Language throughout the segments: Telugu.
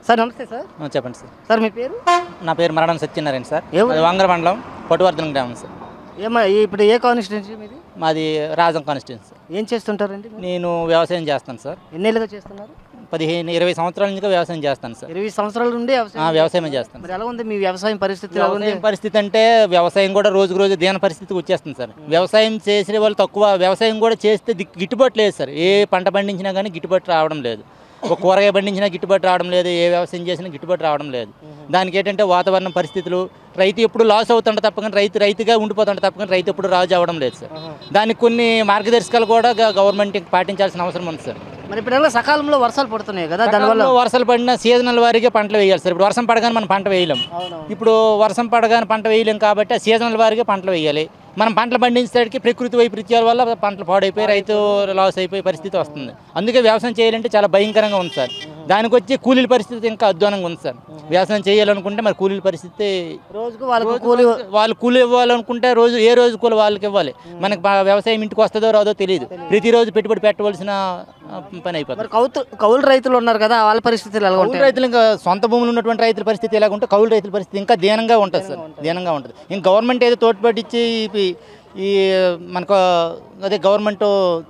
సార్ నమస్తే సార్ ఆ, చెప్పండి సార్ సార్ మీ పేరు నా పేరు మరణం సత్యనారాయణ సార్ ఏ ఊరు? అది వంగర మండలం పట్టువర్ధనం గ్రామం సార్ ఏమా ఇప్పుడు ఏ కాన్స్టిట్యున్సీ మీది మాది రాజం కాన్స్టిట్యున్సీ ఏం చేస్తుంటారండి మీరు? నేను వ్యవసాయం చేస్తాను సార్ ఎన్నేళ్ళుగా చేస్తున్నారు పదిహేను ఇరవై సంవత్సరాల నుంచి వ్యవసాయం చేస్తాను సార్ ఇరవై సంవత్సరాల నుండి ఆ, వ్యవసాయం వ్యవసాయం చేస్తాను మరి ఎలా ఉంది మీ వ్యవసాయం పరిస్థితి ఎలా ఉంది వ్యవసాయం పరిస్థితి అంటే వ్యవసాయం కూడా రోజుకు రోజు దీని పరిస్థితికి వచ్చేస్తుంది సార్ వ్యవసాయం చేసే వాళ్ళు తక్కువ వ్యవసాయం కూడా చేస్తే దిక్- గిట్టుబాటు లేదు సార్ ఏ పంట పండించినా కానీ గిట్టుబాటు రావడం లేదు ఒక కూరగాయ పండించినా గిట్టుబాటు రావడం లేదు ఏ వ్యవసాయం చేసినా గిట్టుబాటు రావడం లేదు దానికి ఏంటంటే వాతావరణం పరిస్థితులు రైతు ఎప్పుడు లాస్ అవుతుంటే తప్ప కానీ రైతు రైతుగా ఉండిపోతుంటే తప్ప కానీ రైతు ఎప్పుడు రాజు అవ్వడం లేదు సార్ దానికి కొన్ని మార్గదర్శకాలు కూడా గ- గవర్నమెంట్ పాటించాల్సిన అవసరం ఉంది సార్ మరి ఇప్పుడు ఎలా సకాలంలో వర్షాలు పడుతున్నాయి కదా దానివల్ల సకాలంలో వర్షాలు పడిన సీజనల్ వారీగా పంటలు వేయాలి సార్ ఇప్పుడు వర్షం పడగానే మనం పంట వేయలేం అవునవును ఇప్పుడు వర్షం పడగానే పంట వేయలేం కాబట్టి ఆ సీజనల్ వారీగా పంటలు వేయాలి మనం పంటలు పండించేసరికి ప్రకృతి వైపరీత్యాల వల్ల పంటలు పాడైపోయి రైతు లాస్ అయిపోయే పరిస్థితి వస్తుంది అందుకే వ్యవసాయం చేయాలంటే చాలా భయంకరంగా ఉంది సార్ దానికి వచ్చి కూలీల పరిస్థితి ఇంకా అధ్వానంగా ఉంది సార్ వ్యవసాయం చేయాలనుకుంటే మరి కూలీల పరిస్థితి రోజుకు వాళ్ళకు కూలి వాళ్ళు కూలి ఇవ్వాలనుకుంటే రోజు ఏ రోజు కూలి వాళ్ళకి ఇవ్వాలి మనకి బా- వ్యవసాయం ఇంటికి వస్తుందో రాదో తెలియదు ప్రతిరోజు పెట్టుబడి పెట్టవలసిన ఆ, పని అయిపోతుంది మరి కౌతు కౌలు రైతులు ఉన్నారు కదా వాళ్ళ పరిస్థితులు ఎలా కౌలు ఉంటాయి రైతులు ఇంకా సొంత భూములు ఉన్నటువంటి రైతుల పరిస్థితి ఎలాగ ఉంటే కౌలు రైతుల పరిస్థితి ఇంకా దీనంగా ఉంటుంది సార్ దీనంగా ఉంటుంది ఇంకా గవర్నమెంట్ ఏదో తోడ్పాటు ఇచ్చి ఈ- ఈ మనకు అదే గవర్నమెంట్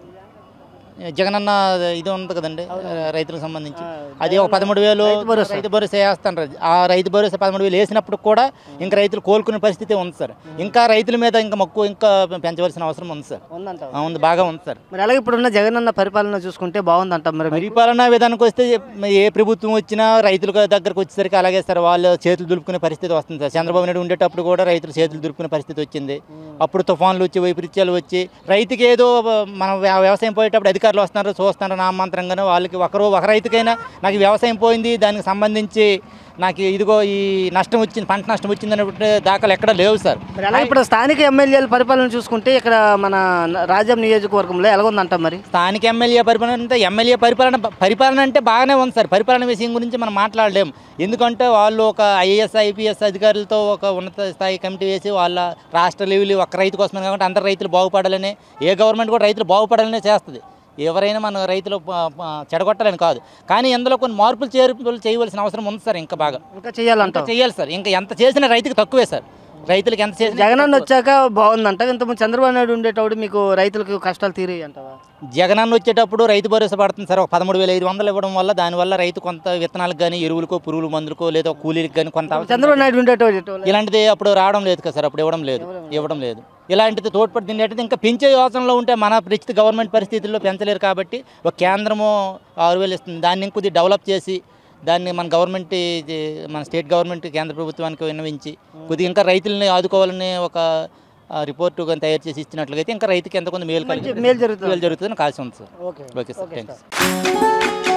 జగనన్న ఇది ఉంది కదండి రైతులకు సంబంధించి అది ఒక పదమూడు వేలు రైతు భరోసా వేస్తాను ఆ రైతు భరోసా పదమూడు వేలు వేసినప్పుడు కూడా ఇంకా రైతులు కోలుకునే పరిస్థితి ఉంది సార్ ఇంకా రైతుల మీద ఇంకా మక్కువ ఇంకా పెంచవలసిన అవసరం ఉంది సార్ ఉందంట ఆ, ఉంది బాగా ఉంది సార్ మరి అలాగే ఇప్పుడున్న జగనన్న పరిపాలన చూసుకుంటే బాగుందంట మరి మీరు పరిపాలనా విధానానికి వస్తే ఏ ప్రభుత్వం వచ్చినా రైతుల దగ్గరకు వచ్చేసరికి అలాగే సార్ వాళ్ళు చేతులు దులుపుకునే పరిస్థితి వస్తుంది సార్ చంద్రబాబు నాయుడు ఉండేటప్పుడు కూడా రైతులు చేతులు దులుపుకునే పరిస్థితి వచ్చింది అప్పుడు తుఫాన్లు వచ్చి వైపరీత్యాలు వచ్చి రైతుకి ఏదో మనం వ్య- వ్యవసాయం పోయేటప్పుడు అధికారులు వస్తున్నారు చూస్తున్నారు నామంతరంగానే వాళ్ళకి ఒకరు ఒక రైతుకైనా నాకు ఈ వ్యవసాయం పోయింది దానికి సంబంధించి నాకు ఇదిగో ఈ నష్టం వచ్చింది పంట నష్టం వచ్చింది అనేటువంటి దాఖలు ఎక్కడ లేవు సార్ మరి అలాగే ఇప్పుడు స్థానిక ఎమ్మెల్యేల పరిపాలన చూసుకుంటే ఇక్కడ మన రాజ్యం నియోజకవర్గంలో ఎలా ఉందంట మరి స్థానిక ఎమ్మెల్యే పరిపాలన అంటే ఎమ్మెల్యే పరిపాలన పరిపాలన అంటే బాగానే ఉంది సార్ పరిపాలన విషయం గురించి మనం మాట్లాడలేం ఎందుకంటే వాళ్ళు ఒక ఐఏఎస్ ఐపీఎస్ అధికారులతో ఒక ఉన్నత స్థాయి కమిటీ వేసి వాళ్ళ రాష్ట్ర లెవెల్ ఒక రైతు కోసమే కాబట్టి అందరు రైతులు బాగుపడాలని ఏ గవర్నమెంట్ కూడా రైతులు బాగుపడాలనే చేస్తుంది ఎవరైనా మన రైతులు ప- ప- చెడగొట్టాలని కాదు కానీ ఇందులో కొన్ని మార్పులు చేర్పులు చేయవలసిన అవసరం ఉంది సార్ ఇంకా బాగా ఇంకా చేయాలంట ఇంకా చేయాలి సార్ ఇంకా ఎంత చేసినా రైతుకి తక్కువే సార్ రైతులకి ఎంత చేసినా జగనన్న వచ్చాక బాగుందంట ఇంతకుముందు చంద్రబాబు నాయుడు ఉండేటప్పుడు మీకు రైతులకు కష్టాలు తీరాయి అంటావా జగనన్న వచ్చేటప్పుడు రైతు భరోసా పడుతుంది సార్ ఒక పదమూడు వేల ఐదు వందలు ఇవ్వడం వల్ల దానివల్ల రైతు కొంత విత్తనాలకు కానీ ఎరువులకో పురుగుల మందులకో లేదా కూలీలకు కానీ కొంత అవసరం చంద్రబాబు నాయుడు ఉండేటప్పుడు ఇలాంటిది అప్పుడు రావడం లేదు కదా సార్ అప్పుడు ఇవ్వడం లేదు ఇవ్వడం లేదు ఇలాంటిది తోడ్పడి తినేటది ఇంకా పెంచే యోచనలో ఉంటే మన పరిస్థితి గవర్నమెంట్ పరిస్థితుల్లో పెంచలేరు కాబట్టి ఒక కేంద్రము ఆరు వేలు ఇస్తుంది దాన్ని ఇంకొద్ది డెవలప్ చేసి దాన్ని మన గవర్నమెంట్ ఇది మన స్టేట్ గవర్నమెంట్ కేంద్ర ప్రభుత్వానికి విన్నవించి కొద్దిగా ఇంకా రైతులని ఆదుకోవాలని ఒక ఆ, రిపోర్టు కానీ తయారు చేసి ఇచ్చినట్లయితే ఇంకా రైతుకి ఎంత కొంత మేలు కలిగి మేలు జరుగుతుంది మేలు జరుగుతుందని కాల్సి ఉంది sir okay okay sir thanks